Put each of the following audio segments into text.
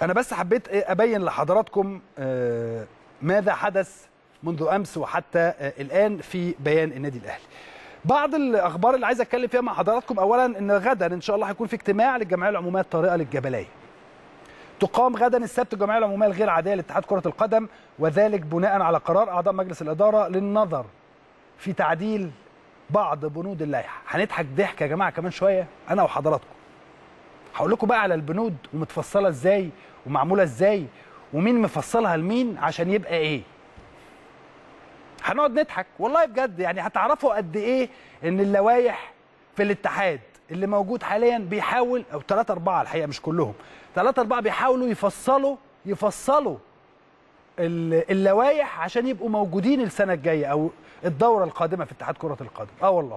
انا بس حبيت إيه ابين لحضراتكم آه، ماذا حدث منذ امس وحتى آه، الان في بيان النادي الاهلي بعض الاخبار اللي عايز اتكلم فيها مع حضراتكم اولا ان غدا ان شاء الله هيكون في اجتماع للجمعيه العموميه الطارئه للجبليه تقام غدا السبت الجمعيه العموميه الغير عاديه لاتحاد كره القدم وذلك بناء على قرار اعضاء مجلس الاداره للنظر في تعديل بعض بنود اللائحه هنضحك ضحك يا جماعه كمان شويه انا وحضراتكم هقول لكم بقى على البنود ومتفصله ازاي ومعموله ازاي ومين مفصلها لمين عشان يبقى ايه هنقعد نضحك والله بجد يعني هتعرفوا قد ايه ان اللوائح في الاتحاد اللي موجود حاليا بيحاول او ثلاثة أربعة الحقيقة مش كلهم ثلاثة أربعة بيحاولوا يفصلوا يفصلوا ال- اللوائح عشان يبقوا موجودين السنة الجاية أو الدورة القادمة في اتحاد كرة القدم اه والله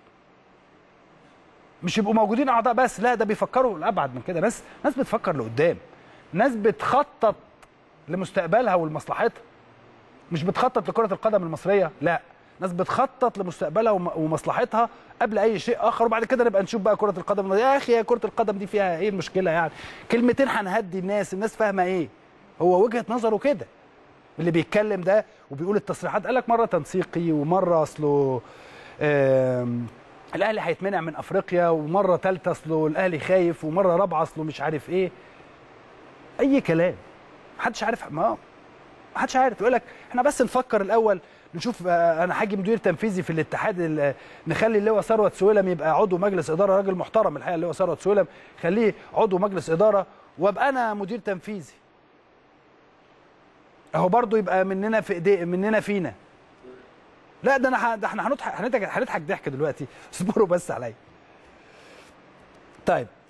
مش يبقوا موجودين اعضاء بس لا ده بيفكروا لابعد من كده ناس ناس بتفكر لقدام ناس بتخطط لمستقبلها ولمصلحتها مش بتخطط لكره القدم المصريه لا ناس بتخطط لمستقبلها وم- ومصلحتها قبل اي شيء اخر وبعد كده نبقى نشوف بقى كره القدم يا اخي يا كره القدم دي فيها ايه المشكله يعني كلمتين هنهدي الناس الناس فاهمه ايه هو وجهه نظره كده اللي بيتكلم ده وبيقول التصريحات قال لك مره تنسيقي ومره اصله آم، الاهلي هيتمنع من افريقيا ومره ثالثه اصله الاهلي خايف ومره رابعه اصله مش عارف ايه اي كلام محدش عارف ما محدش عارف يقول لك احنا بس نفكر الاول نشوف آه، انا هاجي مدير تنفيذي في الاتحاد ال- نخلي اللواء ثروت سويلم يبقى عضو مجلس اداره راجل محترم الحقيقه اللواء ثروت سويلم خليه عضو مجلس اداره وابقى انا مدير تنفيذي اهو برضو يبقى مننا في ايدي مننا فينا لا ده انا ه- ده احنا هنضحك هنضحك هنضحك ضحك دلوقتي اصبروا بس عليا طيب